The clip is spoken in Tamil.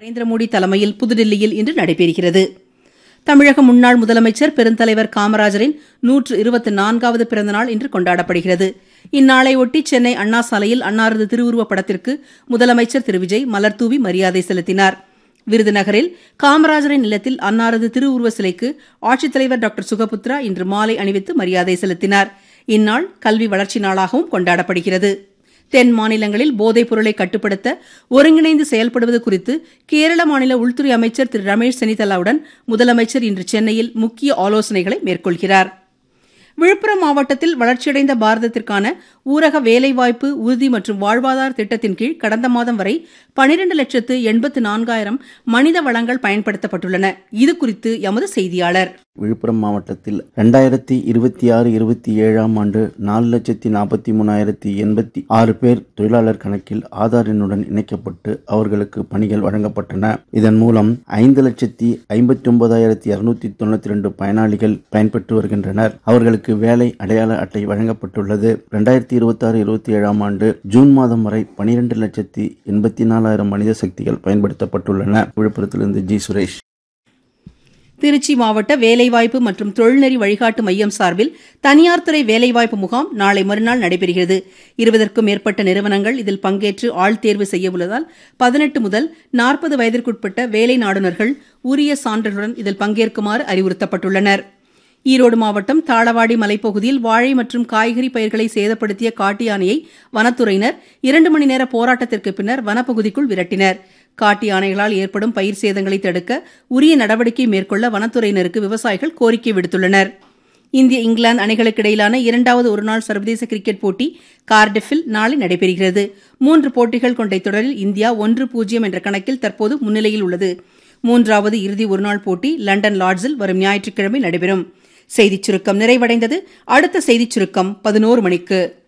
நரேந்திர மோடி தலைமையில் புதுடில்லியில் இன்று நடைபெறுகிறது தமிழக முன்னாள் முதலமைச்சர் பெருந்தலைவர் காமராஜரின் நூற்று இருபத்தி நான்காவது பிறந்தநாள் இன்று கொண்டாடப்படுகிறது இந்நாளையொட்டி சென்னை அண்ணா சாலையில் அன்னாரது திருவுருவப் படத்திற்கு முதலமைச்சர் திரு விஜய் மலர்தூவி மரியாதை செலுத்தினார் விருதுநகரில் காமராஜரின் இல்லத்தில் அன்னாரது திருவுருவ சிலைக்கு ஆட்சித்தலைவர் டாக்டர் சுகபுத்ரா இன்று மாலை அணிவித்து மரியாதை செலுத்தினார் இந்நாள் கல்வி வளர்ச்சி நாளாகவும் கொண்டாடப்படுகிறது தென் மாநிலங்களில் போதைப் பொருளை கட்டுப்படுத்த ஒருங்கிணைந்து செயல்படுவது குறித்து கேரள மாநில உள்துறை அமைச்சர் திரு ரமேஷ் செனிதலாவுடன் முதலமைச்சர் இன்று சென்னையில் முக்கிய ஆலோசனைகளை மேற்கொள்கிறார் விழுப்புரம் மாவட்டத்தில் வளர்ச்சியடைந்த பாரதத்திற்கான ஊரக வேலைவாய்ப்பு உறுதி மற்றும் வாழ்வாதார திட்டத்தின் கீழ் கடந்த மாதம் வரை பனிரண்டு லட்சத்து எண்பத்து நான்காயிரம் மனித வளங்கள் பயன்படுத்தப்பட்டுள்ளன இதுகுறித்து எமது செய்தியாளர் விழுப்புரம் மாவட்டத்தில் ரெண்டாயிரத்தி இருபத்தி ஆறு இருபத்தி ஏழாம் ஆண்டு நாலு லட்சத்தி நாற்பத்தி மூணாயிரத்தி எண்பத்தி ஆறு பேர் தொழிலாளர் கணக்கில் ஆதார் எண்ணுடன் இணைக்கப்பட்டு அவர்களுக்கு பணிகள் வழங்கப்பட்டன இதன் மூலம் ஐந்து லட்சத்தி ஐம்பத்தி ஒன்பதாயிரத்தி இருநூத்தி தொண்ணூத்தி ரெண்டு பயனாளிகள் பயன்பெற்று வருகின்றனர் அவர்களுக்கு வேலை அடையாள அட்டை வழங்கப்பட்டுள்ளது ரெண்டாயிரத்தி இருபத்தி ஆறு இருபத்தி ஏழாம் ஆண்டு ஜூன் மாதம் வரை பனிரெண்டு லட்சத்தி எண்பத்தி நாலாயிரம் மனித சக்திகள் பயன்படுத்தப்பட்டுள்ளன விழுப்புரத்திலிருந்து ஜி சுரேஷ் திருச்சி மாவட்ட வேலைவாய்ப்பு மற்றும் தொழில்நெறி வழிகாட்டு மையம் சார்பில் தனியார் துறை வேலைவாய்ப்பு முகாம் நாளை மறுநாள் நடைபெறுகிறது இருபதற்கும் மேற்பட்ட நிறுவனங்கள் இதில் பங்கேற்று ஆள் தேர்வு செய்ய உள்ளதால் பதினெட்டு முதல் நாற்பது வயதிற்குட்பட்ட வேலை நாடுநர்கள் உரிய சான்றுகளுடன் இதில் பங்கேற்குமாறு அறிவுறுத்தப்பட்டுள்ளனர் ஈரோடு மாவட்டம் தாளவாடி மலைப்பகுதியில் வாழை மற்றும் காய்கறி பயிர்களை சேதப்படுத்திய காட்டு யானையை வனத்துறையினர் இரண்டு மணி நேர போராட்டத்திற்கு பின்னர் வனப்பகுதிக்குள் விரட்டினர் காட்டு யானைகளால் ஏற்படும் பயிர் சேதங்களை தடுக்க உரிய நடவடிக்கை மேற்கொள்ள வனத்துறையினருக்கு விவசாயிகள் கோரிக்கை விடுத்துள்ளனர் இந்திய இங்கிலாந்து அணிகளுக்கு இடையிலான இரண்டாவது ஒருநாள் சர்வதேச கிரிக்கெட் போட்டி கார்டிஃபில் நாளை நடைபெறுகிறது மூன்று போட்டிகள் கொண்ட தொடரில் இந்தியா ஒன்று பூஜ்ஜியம் என்ற கணக்கில் தற்போது முன்னிலையில் உள்ளது மூன்றாவது இறுதி ஒருநாள் போட்டி லண்டன் லார்ட்ஸில் வரும் ஞாயிற்றுக்கிழமை நடைபெறும் செய்திச் சுருக்கம் நிறைவடைந்தது அடுத்த செய்திச் சுருக்கம் பதினோரு மணிக்கு